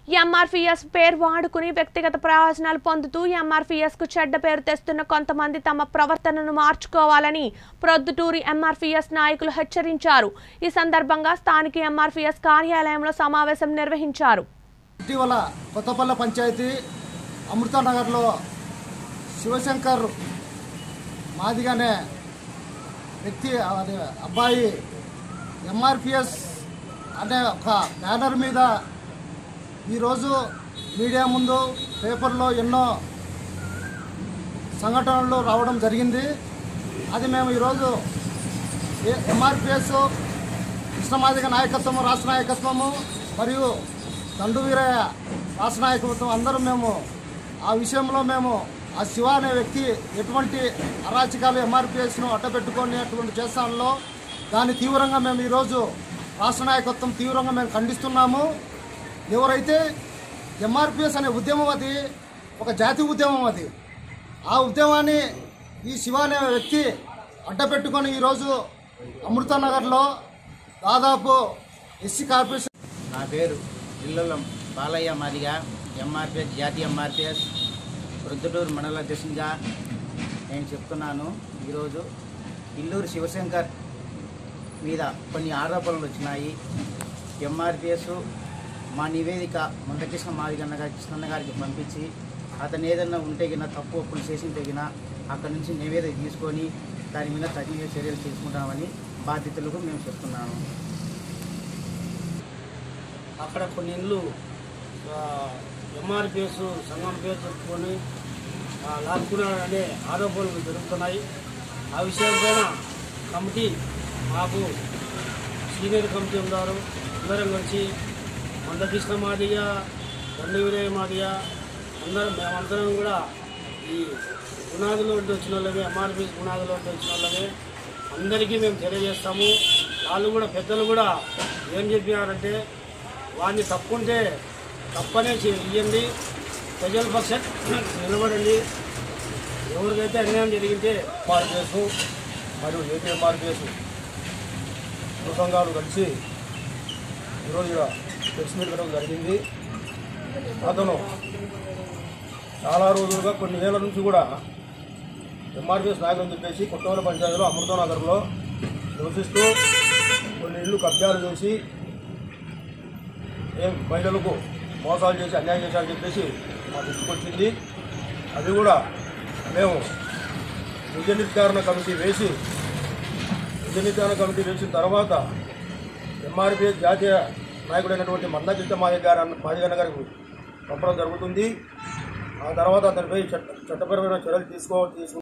MRPS పేరు వాడుకుని వ్యక్తిగత ప్రయోజనాలు పొందుతూ ఎంఆర్పీఎస్ కు చెడ్డ పేరు తెస్తున్న కొంతమంది తమ ప్రవర్తనను మార్చుకోవాలని ప్రొద్దుటూరి ఎంఆర్పీఎస్ నాయకులు హెచ్చరించారు ఈ సందర్భంగా స్థానిక ఎంఆర్పీఎస్ కార్యాలయంలో సమావేశం నిర్వహించారు ఇటీవల కొత్తపల్లె పంచాయతీ అమృతానగర్లో శివశంకర్ మాదిగానే వ్యక్తి అదే అబ్బాయి ఎంఆర్పిఎస్ అనే ఒక బ్యానర్ మీద ఈరోజు మీడియా ముందు పేపర్లో ఎన్నో సంఘటనలు రావడం జరిగింది అది మేము ఈరోజు ఎంఆర్పిఎస్ కృష్ణమాదిగ నాయకత్వము రాష్ట్ర నాయకత్వము మరియు దండు వీరయ్య రాష్ట్ర నాయకత్వం అందరూ మేము ఆ విషయంలో మేము ఆ శివ అనే వ్యక్తి ఎటువంటి అరాచకాలు ఎంఆర్పిఎస్ను అడ్డపెట్టుకొని అటువంటి చేస్తానలో దాన్ని తీవ్రంగా మేము ఈరోజు రాష్ట్ర నాయకత్వం తీవ్రంగా మేము ఖండిస్తున్నాము ఎవరైతే ఎంఆర్పిఎస్ అనే ఉద్యమం అది ఒక జాతి ఉద్యమం అది ఆ ఉద్యమాన్ని ఈ శివ అనే వ్యక్తి అడ్డపెట్టుకొని ఈరోజు అమృతనగర్లో దాదాపు ఎస్సీ కార్పొరేషన్ నా పేరు ఇల్లుల బాలయ్య మాదిగా ఎంఆర్పిఎస్ జాతీయ ఎంఆర్పిఎస్ ప్రొద్దుటూరు మండల అధ్యక్షునిగా నేను చెప్తున్నాను ఈరోజు ఇల్లూరు శివశంకర్ మీద కొన్ని ఆరోపణలు వచ్చినాయి ఎంఆర్పిఎస్ మా నివేదిక మందకృష్ణ మాదిగన్న గారి కృష్ణన్న గారికి పంపించి అతను ఏదన్నా ఉంటే గిన తప్పు ఒప్పులు చేసి తెగిన అక్కడి నుంచి నివేదిక తీసుకొని దాని మీద తగిన చర్యలు తీసుకుంటామని బాధితులకు మేము చెప్తున్నాము అక్కడ కొన్ని ఇళ్ళు ఎంఆర్పిఎస్ సంఘం పేరు చెప్పుకొని ఆ, లాక్కున్నాడనే ఆరోపణలు జరుగుతున్నాయి ఆ విషయం పైన కమిటీ మాకు సీనియర్ కమిటీ ఉన్నారు అందరం కలిసి మందకృష్ణ మాదిగ దండ వినయ మాదిగ అందరం మేమందరం కూడా ఈ గుణాదులో ఉండి వచ్చిన వాళ్ళమే ఎంఆర్పిఎస్ గుణాదులో ఉండి వచ్చిన వాళ్ళమే అందరికీ మేము తెలియజేస్తాము వాళ్ళు కూడా పెద్దలు కూడా ఏం చెప్పినారంటే వాడిని తప్పుంటే తప్పనే చే- ఇయ్యండి ప్రజల పక్షం నిలబడండి ఎవరికైతే అన్యాయం జరిగితే ఎంఆర్పిఎస్ మరియు ఏపీ ఎంఆర్పిఎస్ సంఘాలు కలిసి ఈరోజు ఇక్కడ ప్రెస్ మీట్ పెట్టడం జరిగింది అతను చాలా రోజులుగా కొన్ని ఏళ్ళ నుంచి కూడా ఎంఆర్పిఎస్ నాయకులు చెప్పేసి కొత్తవల పంచాయతీలో అమృతనగర్లో నివసిస్తూ కొన్ని ఇళ్ళు కబ్జాలు చేసి ఏం మహిళలకు మోసాలు చేసి అన్యాయం చేశారని చెప్పేసి మా దృష్టికి వచ్చింది అది కూడా మేము నిజ నిర్ధారణ కమిటీ వేసి నిజ నిర్ధారణ కమిటీ వేసిన తర్వాత ఎంఆర్పిఎస్ జాతీయ నాయకుడైనటువంటి మందకృష్ణ మాదిగ గారు మాదిగన్న గారికి పంపడం జరుగుతుంది ఆ తర్వాత అతనిపై చట్ట చట్టపరమైన చర్యలు తీసుకో తీసుకు